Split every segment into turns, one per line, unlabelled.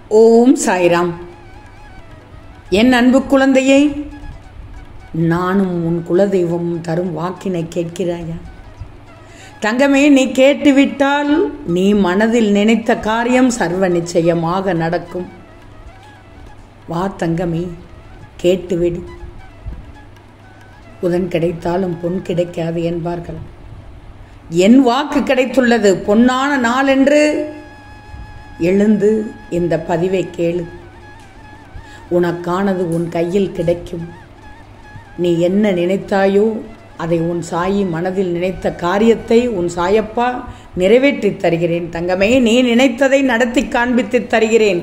ஓம் சாய்ராம் என் அன்பு குழந்தையே நானும் உன் குலதெய்வம் தரும் வாக்கினை கேட்கிறாயா தங்கமே நீ கேட்டுவிட்டால் நீ மனதில் நினைத்த காரியம் சர்வ நிச்சயமாக நடக்கும் வா தங்கமே கேட்டுவிடு புதன் கிடைத்தாலும் பொன் கிடைக்காது என்பார்கள் என் வாக்கு கிடைத்துள்ளது பொன்னான நாள் என்று எழுந்து இந்த பதிவை கேளு உனக்கானது உன் கையில் கிடைக்கும் நீ என்ன நினைத்தாயோ அதை உன் சாயி மனதில் நினைத்த காரியத்தை உன் சாயப்பா நிறைவேற்றித் தருகிறேன் தங்கமே நீ நினைத்ததை நடத்தி காண்பித்துத் தருகிறேன்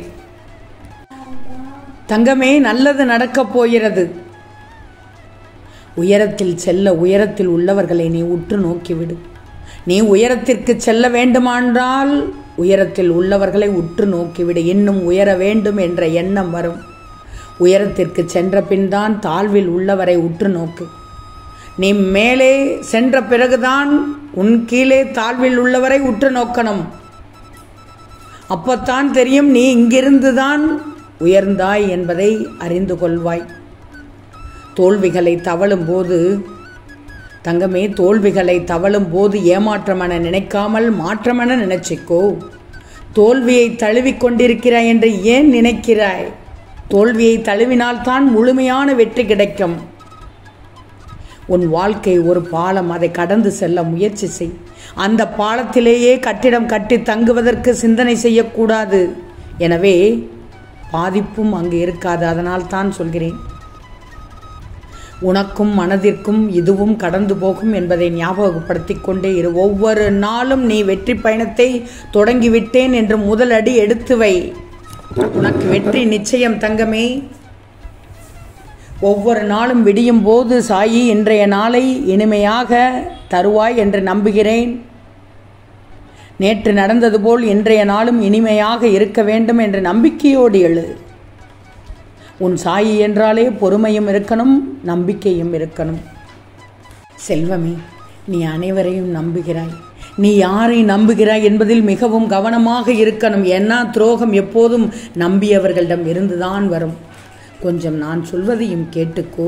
தங்கமே நல்லது நடக்கப் போகிறது உயரத்தில் செல்ல உயரத்தில் உள்ளவர்களை நீ உற்று நோக்கிவிடு நீ உயரத்திற்கு செல்ல வேண்டுமானால் உயரத்தில் உள்ளவர்களை உற்று நோக்கிவிடு இன்னும் உயர வேண்டும் என்ற எண்ணம் வரும் உயரத்திற்கு சென்ற பின்தான் தாழ்வில் உள்ளவரை உற்று நோக்கு நீ மேலே சென்ற பிறகுதான் உன் கீழே தாழ்வில் உள்ளவரை உற்று நோக்கணும் அப்பத்தான் தெரியும் நீ இங்கிருந்துதான் உயர்ந்தாய் என்பதை அறிந்து கொள்வாய் தோல்விகளை தவழும் போது தங்கமே தோல்விகளை தவழும் போது ஏமாற்றமென நினைக்காமல் மாற்றமென நினைச்சிக்கோ தோல்வியை தழுவிக் கொண்டிருக்கிறாய் என்று ஏன் நினைக்கிறாய் தோல்வியை தழுவினால்தான் முழுமையான வெற்றி கிடைக்கும் உன் வாழ்க்கை ஒரு பாலம் அதை கடந்து செல்ல முயற்சி செய் அந்த பாலத்திலேயே கட்டிடம் கட்டி தங்குவதற்கு சிந்தனை செய்யக்கூடாது எனவே பாதிப்பும் அங்கு இருக்காது அதனால் தான் சொல்கிறேன் உனக்கும் மனதிற்கும் இதுவும் கடந்து போகும் என்பதை ஞாபகப்படுத்திக் கொண்டே இரு ஒவ்வொரு நாளும் நீ வெற்றி பயணத்தை தொடங்கிவிட்டேன் என்று முதல் அடி எடுத்து வை உனக்கு வெற்றி நிச்சயம் தங்கமே ஒவ்வொரு நாளும் விடியும் போது சாயி இன்றைய நாளை இனிமையாக தருவாய் என்று நம்புகிறேன் நேற்று நடந்தது போல் இன்றைய நாளும் இனிமையாக இருக்க வேண்டும் என்ற நம்பிக்கையோடு எழு உன் சாயி என்றாலே பொறுமையும் இருக்கணும் நம்பிக்கையும் இருக்கணும் செல்வமே நீ அனைவரையும் நம்புகிறாய் நீ யாரை நம்புகிறாய் என்பதில் மிகவும் கவனமாக இருக்கணும் ஏன்னா துரோகம் எப்போதும் நம்பியவர்களிடம் இருந்துதான் வரும் கொஞ்சம் நான் சொல்வதையும் கேட்டுக்கோ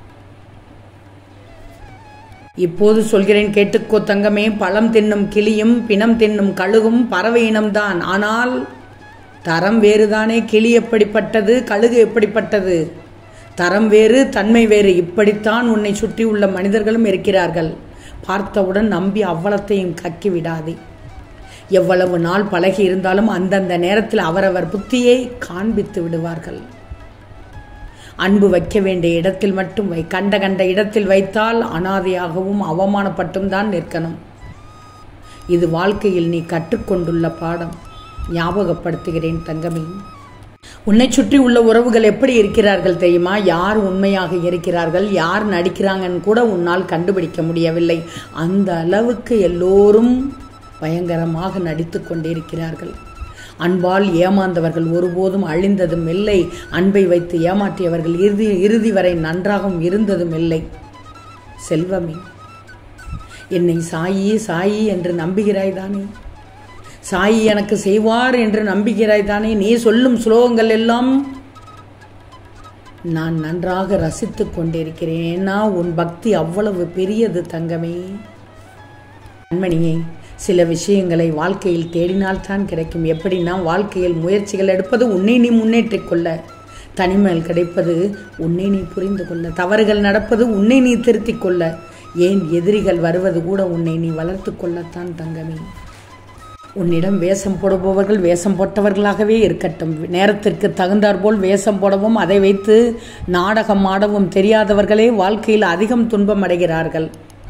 இப்போது சொல்கிறேன் கேட்டுக்கோ தங்கமே பழம் தின்னும் கிளியும் பிணம் தின்னும் கழுகும் பறவை இனம்தான் ஆனால் தரம் வேறுதானே கிளி எப்படிப்பட்டது கழுகு எப்படிப்பட்டது தரம் வேறு தன்மை வேறு இப்படித்தான் உன்னை சுற்றி உள்ள மனிதர்களும் இருக்கிறார்கள் பார்த்தவுடன் நம்பி அவ்வளத்தையும் கக்கி விடாதே எவ்வளவு நாள் பழகி இருந்தாலும் அந்தந்த நேரத்தில் அவரவர் புத்தியை காண்பித்து விடுவார்கள் அன்பு வைக்க வேண்டிய இடத்தில் மட்டும் வை கண்ட கண்ட இடத்தில் வைத்தால் அனாதையாகவும் அவமானப்பட்டும் தான் நிற்கணும் இது வாழ்க்கையில் நீ கற்றுக்கொண்டுள்ள பாடம் ஞாபகப்படுத்துகிறேன் தங்கமே உன்னை சுற்றி உள்ள உறவுகள் எப்படி இருக்கிறார்கள் தெரியுமா யார் உண்மையாக இருக்கிறார்கள் யார் நடிக்கிறாங்கன்னு கூட உன்னால் கண்டுபிடிக்க முடியவில்லை அந்த அளவுக்கு எல்லோரும் பயங்கரமாக நடித்து கொண்டிருக்கிறார்கள் அன்பால் ஏமாந்தவர்கள் ஒருபோதும் அழிந்ததும் இல்லை அன்பை வைத்து ஏமாற்றியவர்கள் இறுதி இறுதி வரை நன்றாகவும் இருந்ததும் இல்லை செல்வமே என்னை சாயி சாயி என்று நம்புகிறாய் தானே சாயி எனக்கு செய்வார் என்று நம்புகிறாய் தானே நீ சொல்லும் ஸ்லோகங்கள் எல்லாம் நான் நன்றாக ரசித்து கொண்டிருக்கிறேன் ஏன்னா உன் பக்தி அவ்வளவு பெரியது தங்கமே கண்மணியே சில விஷயங்களை வாழ்க்கையில் தேடினால்தான் கிடைக்கும் எப்படின்னா வாழ்க்கையில் முயற்சிகள் எடுப்பது உன்னை நீ முன்னேற்றிக் கொள்ள தனிமையில் கிடைப்பது உன்னை நீ புரிந்து கொள்ள தவறுகள் நடப்பது உன்னை நீ திருத்திக் கொள்ள ஏன் எதிரிகள் வருவது கூட உன்னை நீ வளர்த்து கொள்ளத்தான் தங்கமே உன்னிடம் வேஷம் போடுபவர்கள் வேஷம் போட்டவர்களாகவே இருக்கட்டும் நேரத்திற்கு தகுந்தாற்போல் வேஷம் போடவும் அதை வைத்து நாடகம் ஆடவும் தெரியாதவர்களே வாழ்க்கையில் அதிகம் துன்பம் அடைகிறார்கள்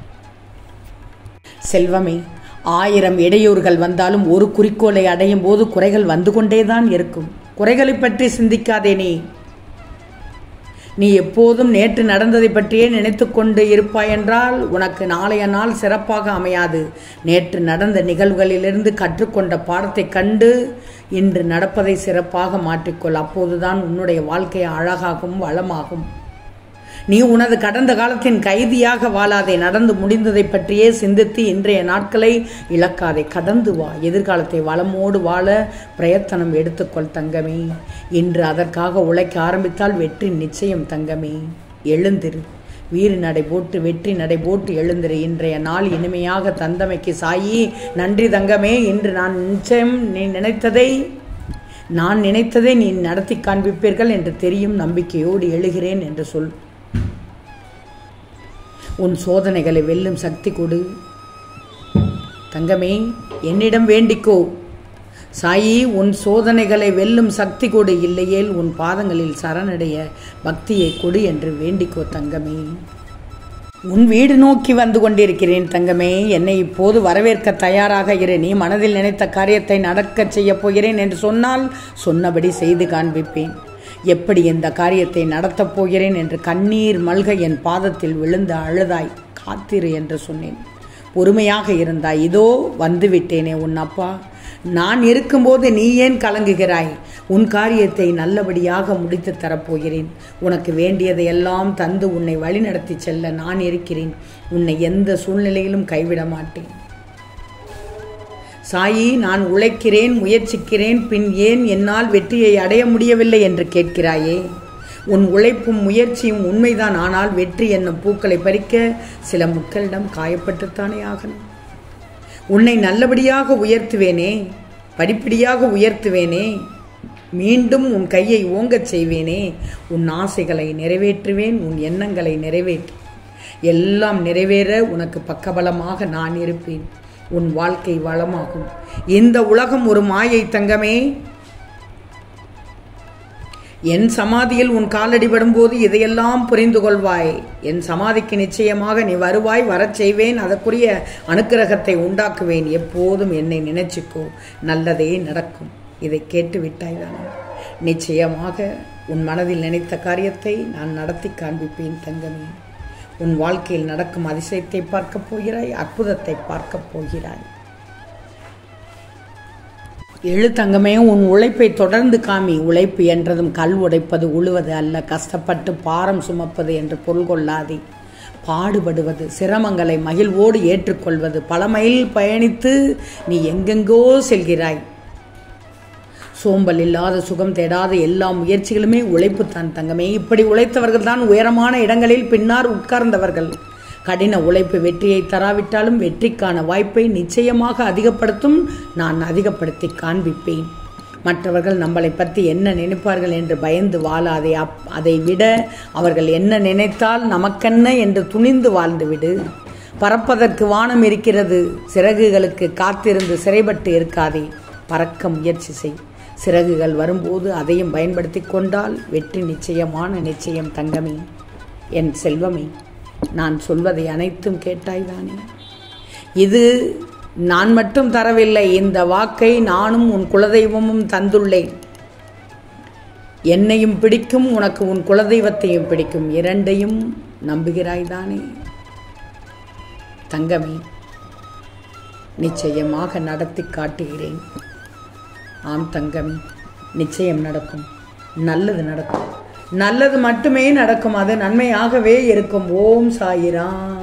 செல்வமே ஆயிரம் இடையூறுகள் வந்தாலும் ஒரு குறிக்கோளை அடையும் போது குறைகள் வந்து கொண்டேதான் இருக்கும் குறைகளை பற்றி சிந்திக்காதே நீ நீ எப்போதும் நேற்று நடந்ததை பற்றியே நினைத்து கொண்டு இருப்பாய் என்றால் உனக்கு நாளைய நாள் சிறப்பாக அமையாது நேற்று நடந்த நிகழ்வுகளிலிருந்து கற்றுக்கொண்ட பாடத்தை கண்டு இன்று நடப்பதை சிறப்பாக மாற்றிக்கொள் அப்போதுதான் உன்னுடைய வாழ்க்கை அழகாகும் வளமாகும் நீ உனது கடந்த காலத்தின் கைதியாக வாழாதே நடந்து முடிந்ததை பற்றியே சிந்தித்து இன்றைய நாட்களை இழக்காதே கடந்து வா எதிர்காலத்தை வளமோடு வாழ பிரயத்தனம் எடுத்துக்கொள் தங்கமே இன்று அதற்காக உழைக்க ஆரம்பித்தால் வெற்றி நிச்சயம் தங்கமே எழுந்திரு வீறு நடை போட்டு வெற்றி நடை போட்டு எழுந்திரு இன்றைய நாள் இனிமையாக தந்தமைக்கு சாயி நன்றி தங்கமே இன்று நான் நிச்சயம் நீ நினைத்ததை நான் நினைத்ததை நீ நடத்தி காண்பிப்பீர்கள் என்று தெரியும் நம்பிக்கையோடு எழுகிறேன் என்று சொல் உன் சோதனைகளை வெல்லும் சக்தி கொடு தங்கமே என்னிடம் வேண்டிக்கோ சாயி உன் சோதனைகளை வெல்லும் சக்தி கொடு இல்லையேல் உன் பாதங்களில் சரணடைய பக்தியை கொடு என்று வேண்டிக்கோ தங்கமே உன் வீடு நோக்கி வந்து கொண்டிருக்கிறேன் தங்கமே என்னை இப்போது வரவேற்க தயாராக இரு நீ மனதில் நினைத்த காரியத்தை நடக்கச் செய்யப் போகிறேன் என்று சொன்னால் சொன்னபடி செய்து காண்பிப்பேன் எப்படி இந்த காரியத்தை நடத்தப் போகிறேன் என்று கண்ணீர் மல்க என் பாதத்தில் விழுந்து அழுதாய் காத்திரு என்று சொன்னேன் பொறுமையாக இருந்தாய் இதோ வந்துவிட்டேனே உன் அப்பா நான் இருக்கும்போது நீ ஏன் கலங்குகிறாய் உன் காரியத்தை நல்லபடியாக முடித்து தரப்போகிறேன் உனக்கு வேண்டியதை எல்லாம் தந்து உன்னை வழிநடத்தி செல்ல நான் இருக்கிறேன் உன்னை எந்த சூழ்நிலையிலும் கைவிட மாட்டேன் சாயி நான் உழைக்கிறேன் முயற்சிக்கிறேன் பின் ஏன் என்னால் வெற்றியை அடைய முடியவில்லை என்று கேட்கிறாயே உன் உழைப்பும் முயற்சியும் உண்மைதான் ஆனால் வெற்றி என்னும் பூக்களை பறிக்க சில முட்களிடம் காயப்பட்டுத்தானே ஆகணும் உன்னை நல்லபடியாக உயர்த்துவேனே படிப்படியாக உயர்த்துவேனே மீண்டும் உன் கையை ஓங்கச் செய்வேனே உன் ஆசைகளை நிறைவேற்றுவேன் உன் எண்ணங்களை நிறைவேற்று எல்லாம் நிறைவேற உனக்கு பக்கபலமாக நான் இருப்பேன் உன் வாழ்க்கை வளமாகும் இந்த உலகம் ஒரு மாயை தங்கமே என் சமாதியில் உன் காலடி படும்போது இதையெல்லாம் புரிந்து கொள்வாய் என் சமாதிக்கு நிச்சயமாக நீ வருவாய் வரச் செய்வேன் அதற்குரிய அனுக்கிரகத்தை உண்டாக்குவேன் எப்போதும் என்னை நினைச்சுக்கோ நல்லதே நடக்கும் இதை கேட்டு விட்டாய் தானே நிச்சயமாக உன் மனதில் நினைத்த காரியத்தை நான் நடத்தி காண்பிப்பேன் தங்கமே உன் வாழ்க்கையில் நடக்கும் அதிசயத்தை பார்க்கப் போகிறாய் அற்புதத்தை பார்க்கப் போகிறாய் எழு தங்கமே உன் உழைப்பை தொடர்ந்து காமி உழைப்பு என்றதும் கல் உடைப்பது உழுவது அல்ல கஷ்டப்பட்டு பாரம் சுமப்பது என்று பொருள் கொள்ளாதே பாடுபடுவது சிரமங்களை மகிழ்வோடு ஏற்றுக்கொள்வது பல மைல் பயணித்து நீ எங்கெங்கோ செல்கிறாய் சோம்பல் இல்லாத சுகம் தேடாத எல்லா முயற்சிகளுமே உழைப்பு தான் தங்கமே இப்படி உழைத்தவர்கள் தான் உயரமான இடங்களில் பின்னார் உட்கார்ந்தவர்கள் கடின உழைப்பு வெற்றியை தராவிட்டாலும் வெற்றிக்கான வாய்ப்பை நிச்சயமாக அதிகப்படுத்தும் நான் அதிகப்படுத்தி காண்பிப்பேன் மற்றவர்கள் நம்மளை பற்றி என்ன நினைப்பார்கள் என்று பயந்து வாழாதே அப் அதை விட அவர்கள் என்ன நினைத்தால் நமக்கென்ன என்று துணிந்து வாழ்ந்துவிடு பறப்பதற்கு வானம் இருக்கிறது சிறகுகளுக்கு காத்திருந்து சிறைப்பட்டு இருக்காதே பறக்க முயற்சி செய் சிறகுகள் வரும்போது அதையும் பயன்படுத்தி கொண்டால் வெற்றி நிச்சயமான நிச்சயம் தங்கமே என் செல்வமே நான் சொல்வதை அனைத்தும் கேட்டாய்தானே இது நான் மட்டும் தரவில்லை இந்த வாக்கை நானும் உன் குலதெய்வமும் தந்துள்ளேன் என்னையும் பிடிக்கும் உனக்கு உன் குலதெய்வத்தையும் பிடிக்கும் இரண்டையும் நம்புகிறாய்தானே தங்கமே நிச்சயமாக நடத்தி காட்டுகிறேன் ஆம் தங்கமே நிச்சயம் நடக்கும் நல்லது நடக்கும் நல்லது மட்டுமே நடக்கும் அது நன்மையாகவே இருக்கும் ஓம் சாயிராம்